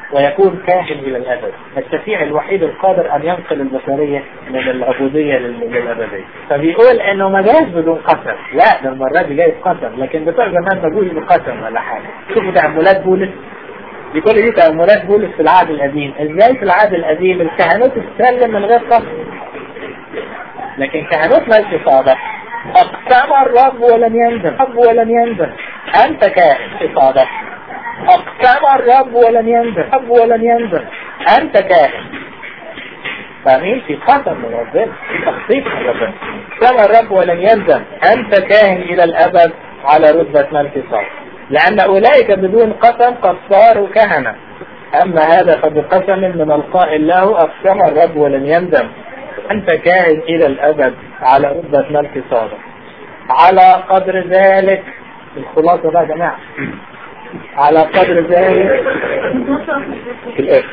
ويكون كاهن إلى الأبد الشفيع الوحيد القادر أن ينقل البشرية من العبودية لل- للأبدية فبيقول إنه ما جاش بدون قسم لا ده المرة دي جاي بقسم لكن بتوع زمان ما جوش بقسم ولا حاجة شوفوا تأملات بولس دي كل دي تأملات بولس في العهد القديم ازاي في العهد القديم الكهنوت تتسلم من غير قسم لكن كهنوت ملك صالح اقسم الرب ولم يندم الرب ولم يندم انت كاهن في صالح اقسم الرب ولم يندم الرب ولم يندم انت كاهن فاهمين في قسم من ربنا في تخطيط من ربنا اقسم الرب ولم يندم انت كاهن الى الابد على رتبة ملك صالح لان اولئك بدون قسم قد صاروا كهنة اما هذا فبقسم من القائل له اقسم الرب ولم يندم أنت كاهن إلى الأبد على رتبة ملك صادق على قدر ذلك الخلاصة بقى يا جماعة على قدر ذلك في الآخر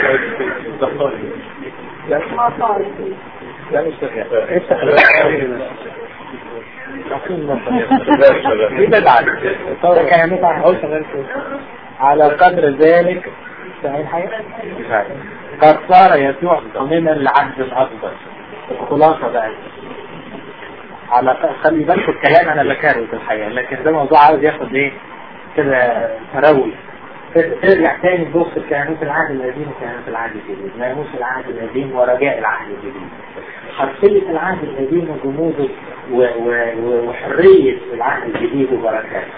لا لا مش شغال افتح دي بدعة الثورة كانت أهو شغال على قدر ذلك فاهم حاجة؟ قد صار يسوع ضمنا العهد الأكبر الخلاصة بقى على خلي بالكم الكلام أنا بكاره في الحقيقة لكن ده موضوع عاوز ياخد إيه كده تروي ترجع تاني تبص الكهنوت العهد القديم وكهنوت العهد الجديد ناموس العهد القديم ورجاء العهد الجديد حرفية العهد القديم وجموده و- و- وحرية العهد الجديد وبركاته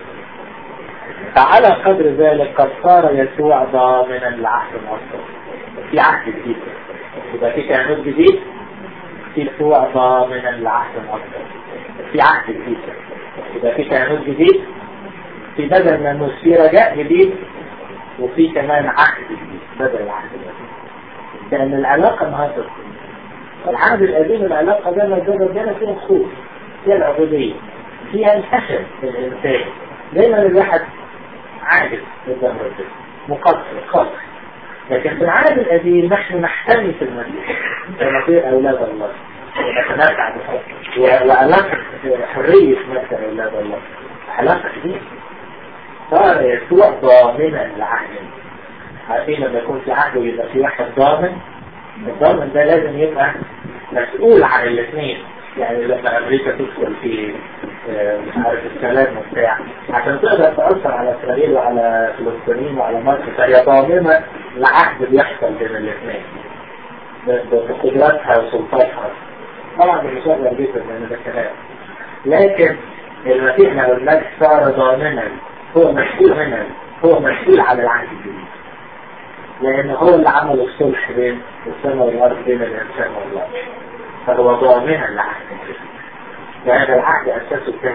فعلى قدر ذلك قد صار يسوع ضامنا العهد الأصغر في عهد جديد يبقى في كهنوت جديد في يسوع ضامنا العهد الأصغر في عهد جديد يبقى في كهنوت جديد في بدل ناموس في رجاء جديد وفي كمان عهد جديد بدل العهد القديم لأن العلاقة النهارده العهد القديم العلاقة بين ربنا فيها خوف فيها العبودية فيها الفشل للإنسان دايما الواحد عاجز قدام ربنا مقصر خاطئ لكن في العهد القديم نحن نحتمي في المسيح ونصير أولاد الله ونتمتع بحب وعلاقة حرية مثل أولاد الله علاقة جديدة صار يسوع ضامنا لعهد عارفين لما يكون في عهد ويبقى في واحد ضامن الضامن ده لازم يبقى مسؤول عن الاثنين يعني لما امريكا تدخل في آه، مش عارف السلام وبتاع عشان تقدر تأثر على اسرائيل وعلى فلسطين وعلى مصر فهي ضامنة لعهد بيحصل بين الاثنين ب- ب- بقدراتها وسلطاتها طبعا ده مش هقدر جدا لان ده كلام لكن المسيح لو المجد صار ضامنا هو مسؤول هنا هو مسؤول عن العهد الجديد لأن هو اللي عمل الصلح بين السماء والأرض بين الإنسان والله فهو ضامنا العهد الجديد لأن العهد أساسه الثاني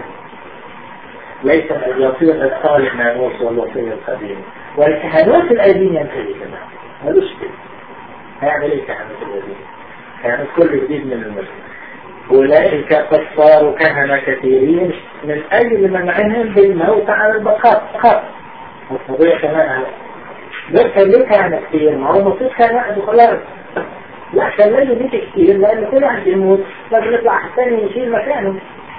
ليس أن يصير إبطال الناموس والوصية القديمة والكهنوت القديم ينتهي كمان ملوش كده هيعمل ايه كهنوت القديم؟ هيعمل كل جديد من المسيح أولئك قد صاروا كهنة كثيرين من أجل منعهم بالموت على البقاء فقط القضية كمان أهو ده كان ليه كهنة كتير ما هو المفروض كان واحد وخلاص لا كان لازم يجي كتير لأن كل واحد يموت لازم يطلع الثاني يشيل مكانه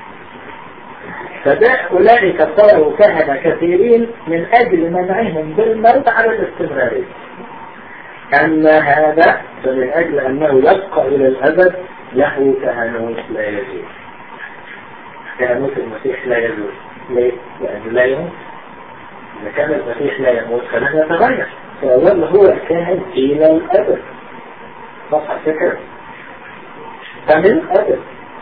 فده أولئك صاروا كهنة كثيرين من أجل منعهم بالموت على الاستمرارية أما هذا فمن أجل أنه يبقى إلى الأبد له كهنوت لا يزول كهنوت المسيح لا يزول ليه؟ لأنه لا يموت إذا كان المسيح لا يموت فلن يتغير فيظل هو الكاهن إلى الأبد صح الفكرة؟ فمن أبد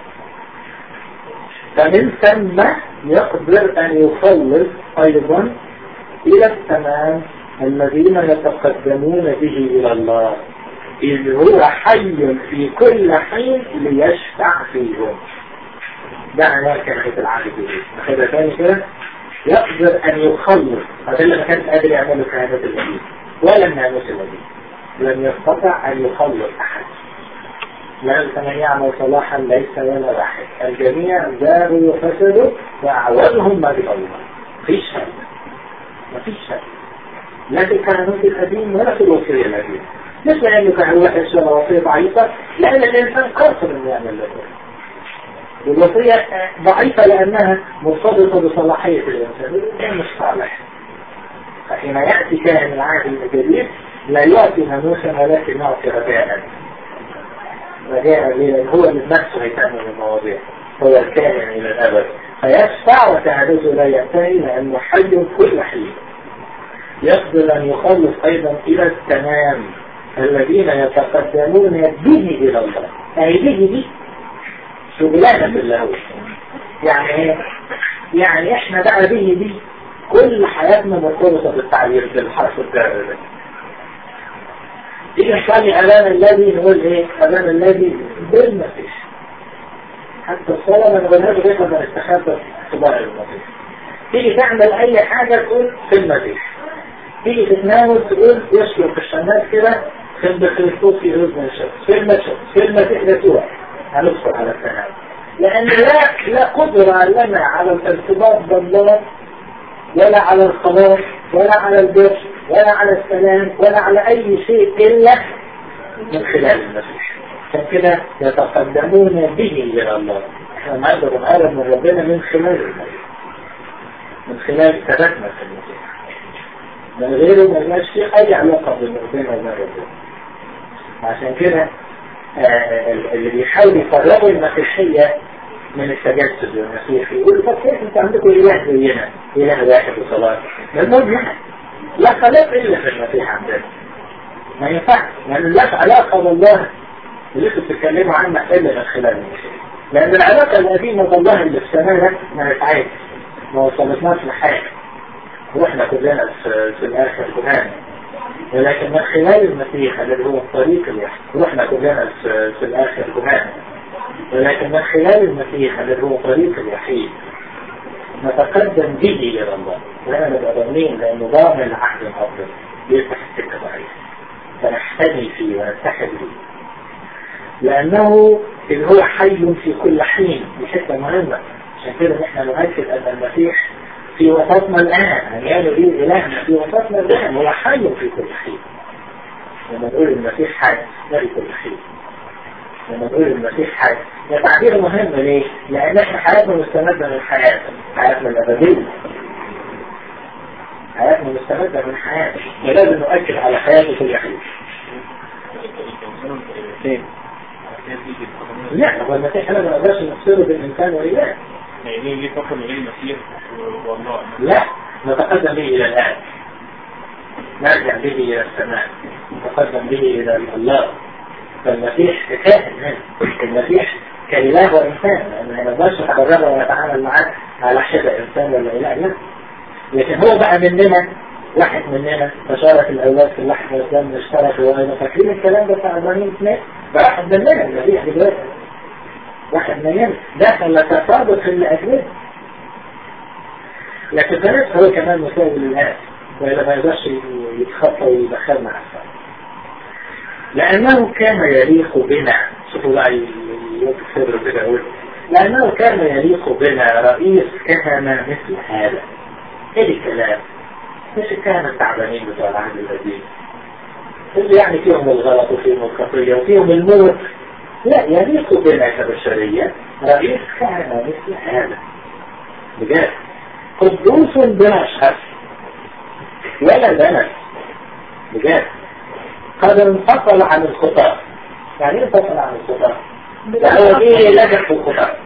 فمن ثم يقدر أن يخلص أيضا إلى التمام الذين يتقدمون به إلى الله إذ هو حي في كل حين ليشفع فيهم ده عنوان كلمة العهد الجديد ناخدها تاني كده يقدر أن يخلص هذا اللي ما كانش قادر يعمله كهنة الجديد ولا الناموس الجديد لم يستطع أن يخلص أحد لأن من يعمل صلاحا ليس ولا واحد الجميع زاروا وفسدوا وأعوانهم ما الله مفيش شيء مفيش شيء لا في الكهنوت القديم ولا في الوصية القديمة مش لأنه كان وحش ولا وصية ضعيفة لأن الإنسان قاصر إنه يعمل ذلك والوصية ضعيفة لأنها مرتبطة بصلاحية الإنسان الإنسان مش صالح فحين يأتي كاهن العهد الجديد لا يعطي ناموسا ولكن يعطي رجاء رجاء ليه؟ لأن هو من نفسه هيتأمل المواضيع هو الكائن إلى الأبد فيشفع وتعرضه لا ينتهي لأنه حي كل حين يقدر أن يخلص أيضا إلى التمام الذين يتقدمون به إلى الله أي به دي شغلانة بالله يعني ايه؟ يعني احنا بقى به دي كل حياتنا مرتبطة بالتعبير بالحرف الدار ده تيجي نصلي أمام الذي نقول ايه؟ أمام الذي بالمسيح حتى الصلاة ما نقولهاش غير لما نستخبى في ظهر المسيح تيجي تعمل أي حاجة تقول في المسيح تيجي تتناول تقول يشكر في الشمال كده خد خريستوس في أذن الشمس في المسيح في المسيح يسوع هندخل على التناول لأن لا لا قدرة لنا على الارتباط بالله ولا على الخلاص ولا على البر ولا على السلام ولا على أي شيء إلا من خلال المسيح عشان كده يتقدمون به إلى الله احنا نقدر نقرب من ربنا من خلال المسيح من خلال ثباتنا في المسيح من غيره ما يبقاش في أي علاقة بين ربنا وبين ربنا عشان كده آه اللي بيحاول يفرغوا المسيحية من التجسد والمسيح يقول طب كيف انت عندكم اله زينا اله واحد وصلاة المهم لا خلاف الا في المسيح عندنا ما ينفعش لان لا علاقة بالله اللي انتوا بتتكلموا عنها الا من خلال المسيح لان العلاقة القديمة بالله اللي في السماء ما نفعتش ما وصلتناش لحاجة واحنا كلنا في, في الاخر كمان ولكن من خلال المسيح الذي هو الطريق الوحيد رحنا كلنا في, في الاخر كمان ولكن من خلال المسيح الذي هو الطريق الوحيد نتقدم به الى الله وانا نبقى ضامنين لانه ضامن العهد الافضل يفتح السكه ضعيف فنحتمي فيه ونتحد به لانه اللي هو حي في كل حين دي حته مهمه عشان كده احنا نؤكد ان المسيح في وسطنا الآن يعني ليه إلهنا في وسطنا الآن هو حي في كل حين لما نقول المسيح حي لا في كل حين لما نقول المسيح حي ده تعبير مهم ليه؟ لأن احنا حياتنا مستمدة من حياته حياتنا الأبدية حياتنا مستمدة من حياته ولازم نؤكد على حياته كل حين لا هو المسيح احنا ما نقدرش نفصله بالإنسان وإله يعني ليه فقط غير المسيح والله لا نتقدم به إلى الآن نرجع به إلى السماء نتقدم به إلى الله فالمسيح كائن المسيح كإله وإنسان لأن ما نقدرش نتجرب ونتعامل معاه على حدة إنسان ولا إله لا لكن هو بقى مننا واحد مننا تشارك الأولاد في اللحم والدم اشترك وأنا فاكرين الكلام ده بتاع إبراهيم اثنين واحد مننا المسيح دلوقتي واحد مننا دخل تصادق في الأجنبي لكن الناس هو كمان مساوي للناس وإلا ما يقدرش يتخطى ويدخلنا أحسن لأنه كان يليق بنا شوفوا بقى يكسر كده يقول لأنه كان يليق بنا رئيس كهنة مثل هذا إيه الكلام مش الكهنة التعبانين بتوع العهد القديم اللي يعني فيهم الغلط وفيهم الخطية وفيهم الموت لا يليق بنا كبشرية رئيس كهنة مثل هذا بجد قدوس بلا شر ولا دنس بجد قد انفصل عن الخطاب يعني ايه انفصل عن الخطاب؟ يعني هو ايه لجح في الخطاب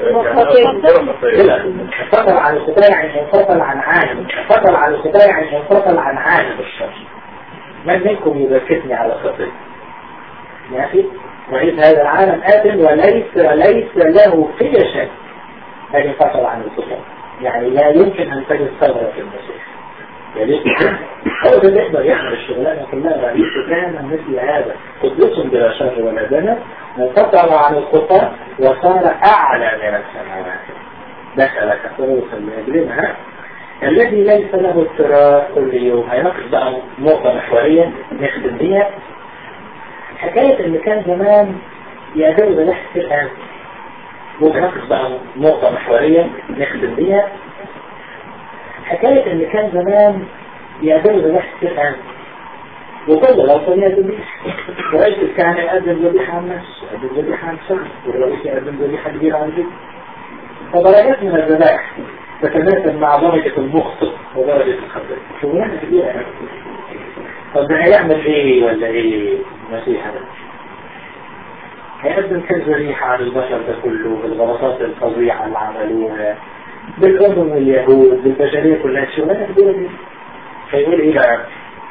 انفصل عن الخطاب يعني انفصل عن عالم انفصل عن الخطاب يعني انفصل عن عالم الشر من منكم يبكتني على خطيب ماشي رئيس هذا العالم آدم وليس ليس له في شيء بل انفصل عن الخطاب يعني لا يمكن أن تجد ثغرة في المسيح يليق هو ده اللي يقدر يعمل الشغلانة كلها رئيس كان مثل هذا قدوس بلا شر ولا دنس انفصل عن الخطى وصار أعلى من السماوات دخل كفروسا لأجلنا الذي ليس له اضطراب كل يوم هيناقش بقى نقطة محورية نخدم بيها حكاية اللي كان زمان يقدروا بلحظة الآن ونناقش بقى نقطة محورية نخدم بيها حكاية ان كان زمان يقدموا ذبيحة الآن وكل غلطة ليها ذبيحة ورئيس الكهنة يقدم ذبيحة عن نفسه يقدم ذبيحة عن شخص والرئيس يقدم ذبيحة كبيرة عن جد فدرجات من الذبائح تتناسب مع درجة المخطئ ودرجة الخطأ شغلانة كبيرة طب ده هيعمل ايه ولا ايه المسيح ده هيقدم كذبيحة على البشر ده كله بالغلطات الفظيعة اللي عملوها بالأمم اليهود بالبشرية كلها الشغلانة كبيرة دي هيقول ايه بقى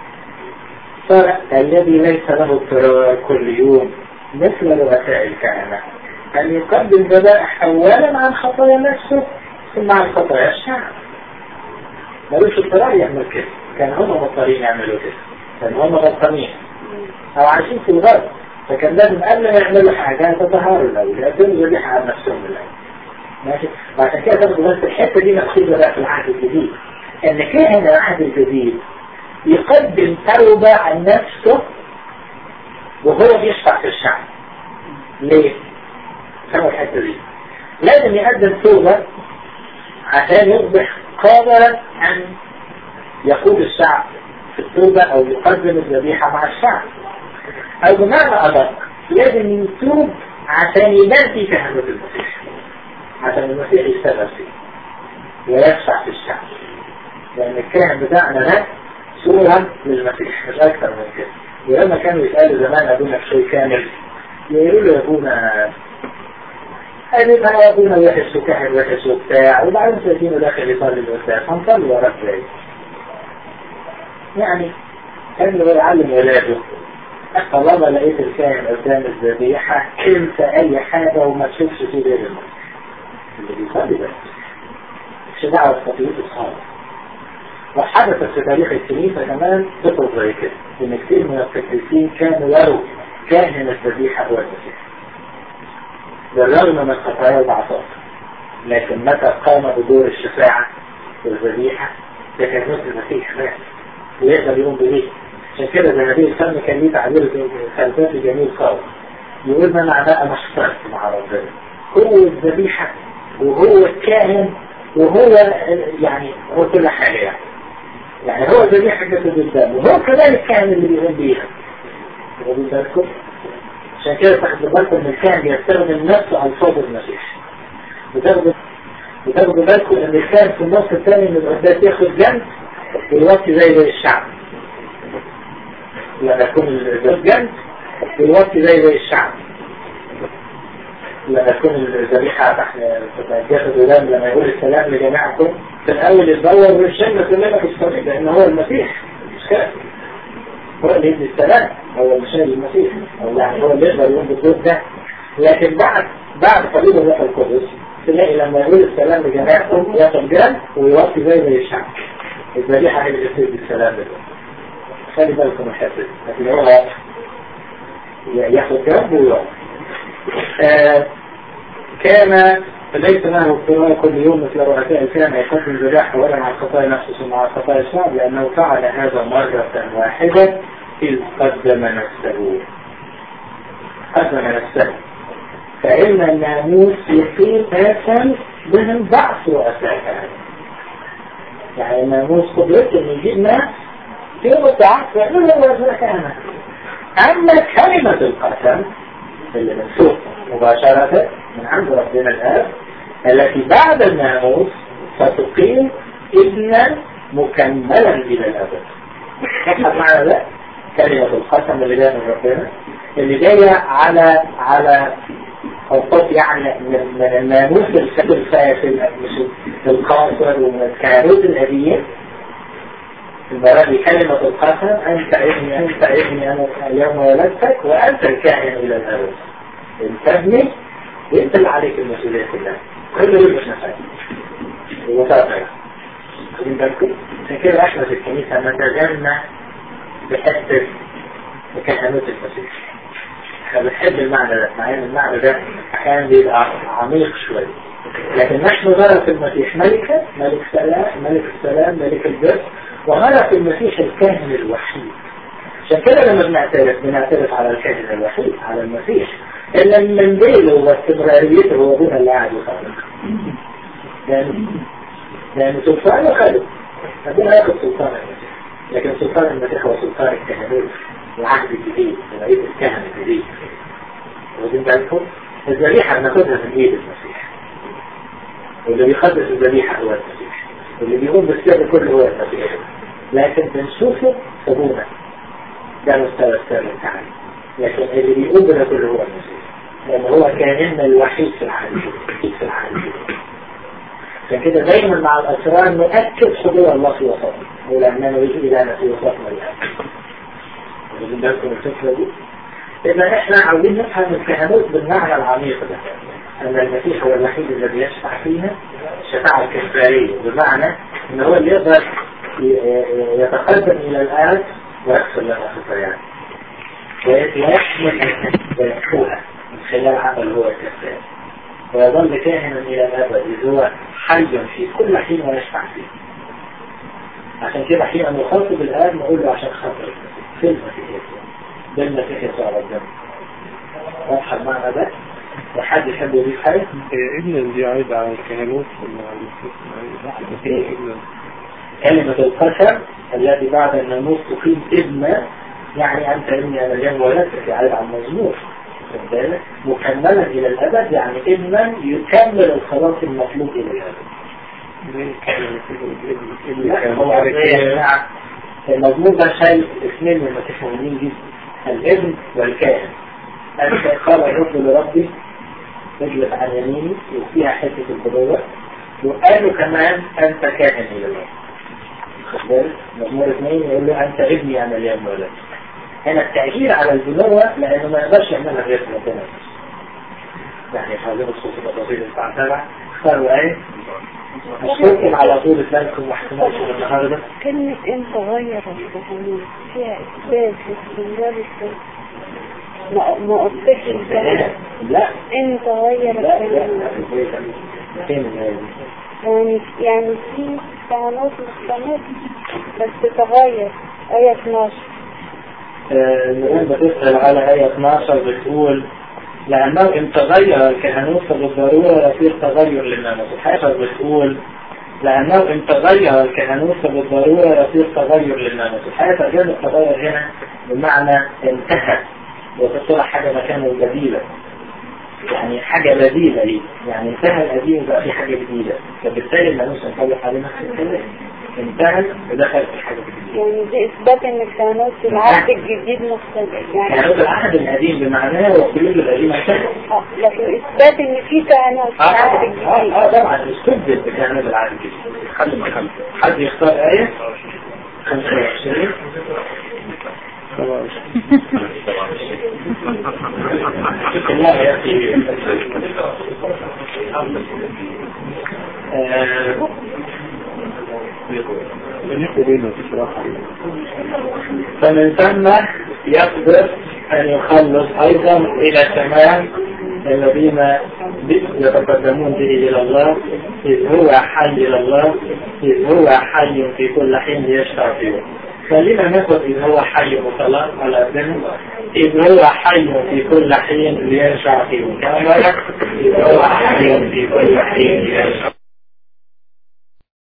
فالذي ليس له اضطرار كل يوم مثل رؤساء الكهنة أن يقدم ذبائح أولا عن خطايا نفسه ثم عن خطايا الشعب ملوش اضطرار يعمل كده كان هم مضطرين يعملوا كده كان هم غلطانين أو عايشين في الغرب فكان لازم قبل ما يعملوا حاجة يتطهروا الأول يقدموا ذبيحة عن نفسهم الأول ماشي وعشان كده تاخدوا بس الحتة دي مأخوذة بقى في العهد الجديد إن كاهن العهد الجديد يقدم توبة عن نفسه وهو بيشفع في الشعب ليه؟ سموا الحتة دي لازم يقدم توبة عشان يصبح قادرا أن يقود الشعب في التوبة أو يقدم الذبيحة مع الشعب أو بمعنى أدق لازم يتوب عشان يبان في كهنة المسيح عشان المسيح يشتغل فيه ويشفع في الشعب لأن الكاهن بتاعنا ده صورة للمسيح مش أكثر من كده ولما كانوا يسألوا زمان أبونا بشيء كامل يقولوا له يا أبونا قالوا بقى يا أبونا وحش وكاهن وحش وبتاع وبعدين شايفينه داخل يصلي القداس هنصلي وراك ليه؟ يعني كان يعلم ولاده طالما لقيت الكاهن قدام الذبيحة انسى أي حاجة وما تشوفش فيه غير المسيح اللي بيصلي بس مش دعوة بخطيئته خالص وحدثت في تاريخ الكنيسة كمان قصص زي كده إن كثير من القديسين كانوا يروا كاهن الذبيحة هو المسيح بالرغم من خطايا وضعفات لكن متى قام بدور الشفاعة والذبيحة لكهنوت المسيح مات ويقدر يقوم بيه عشان كده زي نبيل الفن كان ليه تعبير خلفاتي جميل خالص يقول ما معناه انا اشتركت مع ربنا هو الذبيحة وهو الكاهن وهو يعني هو كل حاجة يعني يعني هو ذبيحة جسد الدم وهو كمان الكاهن اللي بيقوم بيها واخدين بالكم عشان كده تاخدوا بالكم ان الكاهن بيستخدم نفس الفاظ المسيح بتاخدوا بتاخدوا بالكم ان الكاهن في النص الثاني من القداس ياخد جنب ويوطي زي زي الشعب لما يكون الجنب ويوطي زي زي الشعب لما تكون الذبيحة تحت جسد ولام لما يقول السلام لجميعكم في الأول يدور والشمة كلنا في الطريق لأن هو المسيح مش كده هو اللي يدي السلام هو اللي شايل المسيح أو يعني هو اللي يقدر يقوم بالدور ده لكن بعد بعد قليل الروح القدس تلاقي لما يقول السلام لجميعكم ياخد جنب ويوطي زي زي الشعب الذبيحة هي اللي بتدي السلام ده خلي بالكم من الحته لكن هو ياخد جنب ويوطي آه كان ليس له اضطرار كل يوم مثل رؤساء الكهنة يقدم ذبائح ولا مع الخطايا نفسه ثم مع الخطايا الشعب لأنه فعل هذا مرة واحدة إذ قدم نفسه قدم نفسه فإن الناموس يقيم آثم بهم ضعف رؤساء الكهنة يعني الناموس قدرته إنه يجيب ناس فيهم الضعف يعملوا رؤساء الكهنة أما كلمة القسم اللي بنشوف مباشرة من عند ربنا الآب التي بعد الناموس ستقيم ابنا مكملا إلى الأبد تفهم معنى ده كلمة القسم اللي جاية من ربنا اللي جاية على على أوقات يعني من, من الناموس الفاسد القاصر ومن الكهنوت القديم المرة دي كلمة القسم أنت ابني أنت ابني أنا اليوم ولدتك وأنت الكاهن إلى الأبد انتبني وانت اللي عليك المسؤولية كلها كل دول مش نفسك ومتابعة خدين بالكم عشان كده احنا في الكنيسة نتجنى بحتة كهنوت المسيح احنا بنحب المعنى ده مع ان المعنى ده احيانا بيبقى عميق شوية لكن نحن نرى في المسيح ملكة ملك سلام ملك السلام ملك البر ونرى في المسيح الكاهن الوحيد عشان كده لما بنعترف بنعترف على الكاهن الوحيد على المسيح إلا من ديله واستمراريته هو ابونا اللي قاعد يخالف لأن لأن سلطانه خالد ابونا ياخد سلطان المسيح لكن سلطان المسيح هو سلطان الكهنوت العهد الجديد رئيس الكهنة الجديد واخدين بالكم الذبيحة بناخدها من ايد المسيح واللي بيقدس الذبيحة هو المسيح واللي بيقوم بالسر كله هو المسيح لكن بنشوفه سبونا ده مستوى السر بتاعنا لكن اللي بيقول ده كله هو المسيح لأن هو كائننا الوحيد في العالم في العالم عشان كده دايما مع الأسرار نؤكد حضور الله في وسطنا ولأننا يجي إلى في وسطنا الآن واخدين بالكم الفكرة دي؟ إذا إحنا عاوزين نفهم الكهنوت بالمعنى العميق ده أن المسيح هو الوحيد الذي يشفع فينا الشفاعة الكفارية بمعنى أن هو اللي يقدر يتقدم إلى الآب ويغفر لنا خطايانا ويحمل ويكفوها من خلال عمل هو الكفار ويظل كاهنا إلى الأبد إذ هو حي في كل حين ويشفع فيه عشان كده حين نخاطب الآب نقول له عشان خاطر في المسيح يسوع ده المسيح يسوع ربنا واضحة المعنى ده وحد يحب يضيف حاجة؟ ابن دي عايد على الكهنوت ولا على المسيح؟ كلمة القسم الذي بعد الناموس تقيم ابن يعني أنت ابني أنا جن ولدتك يعيد على المزمور خد بالك مكملا إلى الأبد يعني ابنا يكمل الخلاص المطلوب إلى الأبد لا هو نعم المزمور ده شايل اثنين من المسيح مهمين جدا الابن والكائن أنت قال الرب لربي اجلس عن يميني وفيها حتة البدوة وقالوا كمان أنت كائن إلى الله خد بالك مزمور اثنين يقول له أنت ابني أنا اليوم ولدت هنا التأجيل على البنوة لأنه ما يقدرش يعملها غير ربنا يعني حاضر الصوت التفاصيل الساعة 7 اختاروا ايه؟ مشكلكم على طول بالكم واحتمال في النهارده كلمة انت غير الفهمين فيها اثبات لاستمرار السنة ما ما قلتش الكلام لا انت غير لا لا الفهمين فين الآية دي؟ يعني يعني في كهنوت مستمر بس تغير آية 12 الآن بتسأل على آية 12 بتقول لأنه إن تغير الكهنوت فبالضرورة يصير تغير للناموس الحافظ بتقول لأنه إن تغير الكهنوت فبالضرورة يصير تغير للناموس الحقيقة ترجمة التغير هنا بمعنى انتهى وتصير حاجة مكانه بديلة يعني حاجة بديلة ليه يعني انتهى القديم بقى في حاجة جديدة فبالتالي الناموس ينطبق عليه نفس الكلام انتهى ودخل في حاجة جديدة يعني دي اثبات ان الكهنوت في العهد الجديد مختلف يعني يعني هذا العهد القديم بمعناه والقيود القديمة انتهت آه، لكن اثبات ان في كهنوت في العهد الجديد اه اه طبعا استبدل بكلام العهد الجديد حد مكان حد يختار آية 25 شوف الله يا أخي آه، بينه بصراحة فمن ثم يقدر أن يخلص أيضا إلى تمام الذين يتقدمون به إلى الله إذ هو حي إلى الله إذ هو حي في كل حين يشفع فيه خلينا ناخد إذ هو حي وخلاص على ذهن إذ هو حي في كل حين ليشفع فيه كما إذ هو حي في كل حين ليشفع